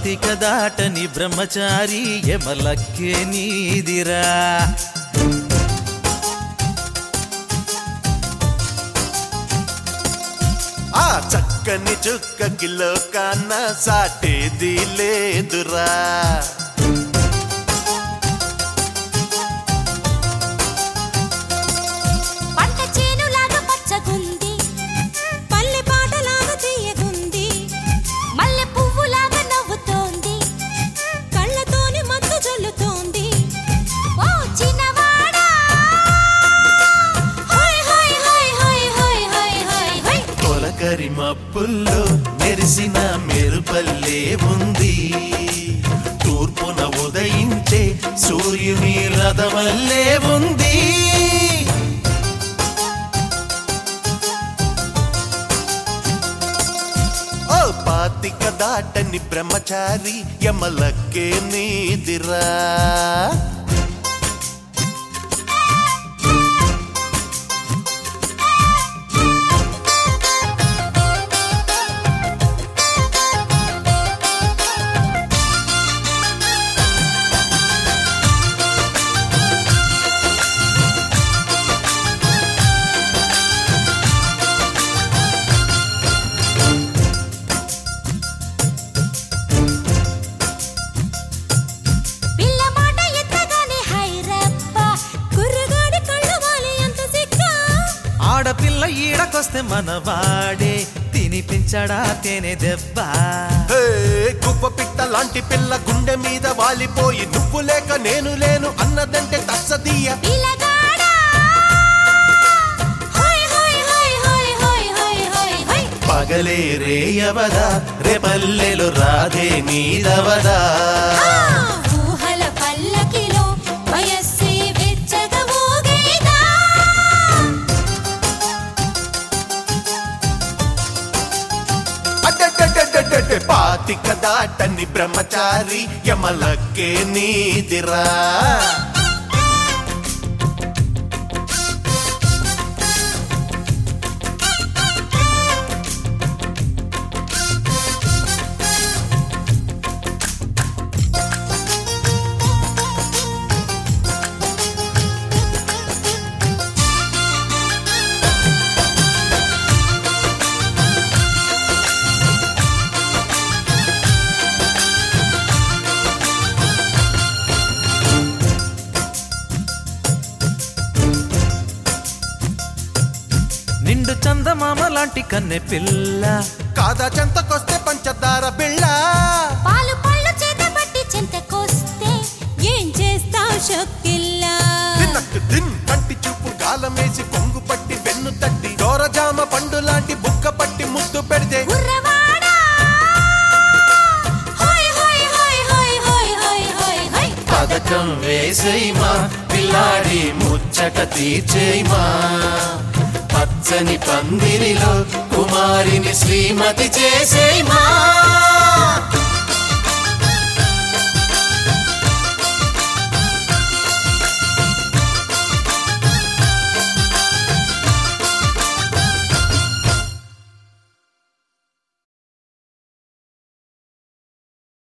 పాతిక దాటని బ్రహ్మచారి ఎమలక్కే నీదిరా ఆ చక్కని చుక్కకి లోకాన సాటేది లేదురా పంట చేనులాగా పచ్చగుంది పల్లె పాటలాగా తీయగుంది మల్లె పువ్వులాగా నవ్వుతోంది కళ్ళతోని మత్తు జల్లుతోంది ఓ చిన్నవాడా హోయ్ హోయ్ హోయ్ హోయ్ హోయ్ హోయ్ హోయ్ హోయ్ తొలకరి మప్పుల్లో మెరిసిన మెరుపల్లే ఉంది తూర్పున ఉదయించే సూర్యుని రథమల్లే ఉంది ఓ పాతిక దాటని బ్రహ్మచారి యమలక్కే నీదిరా పిల్ల మాట ఎత్తగానే హైరప్ప కుర్రగాడి కళ్ళు వాలి అంత సిక్క ఆడపిల్ల ఈడకొస్తే మనవాడే తినిపించడా తేనె దెబ్బ హే, కుప్ప పిట్ట లాంటి పిల్ల గుండె మీద వాలిపోయి నువ్వు లేక నేను లేను అన్నదంటే తస్సదీయ పిల్లగాడా హోయ్ హోయ్ హోయ్ హోయ్ హోయ్ హోయ్ హోయ్ హోయ్ పగలే రేయవదా రేపల్లెలు రాధే నీదవదా ఆ ఊహల పల్లకిలో వయస్సే వెచ్చగా ఊగేదా అడ్డడ్డడ్డడ్డడ్డ పాతిక దాటని బ్రహ్మచారి యమలక్కే నీదిరా నిండు చందమామ లాంటి కన్నె పిల్ల కాదా చెంతకొస్తే పంచదార బిళ్ళ పాలు పళ్ళు చేత పట్టి చెంతకొస్తే ఏం చేస్తావు షొక్కిల్లా తిన్నట్టు తిన్ కంటి చూపు గాలమేసి కొంగు పట్టి వెన్ను తట్టి దోరజామ పండు లాంటి బుక్క పట్టి ముద్దు పెడితే గుర్రవాడా హోయ్ హోయ్ హోయ్ హోయ్ హోయ్ హోయ్ హోయ్ హోయ్ పథకం వేసేయమా పిల్లాడి ముచ్చట తీర్చేయమా పచ్చని పందిరిలో కుమారిని శ్రీమతి చేసేయమా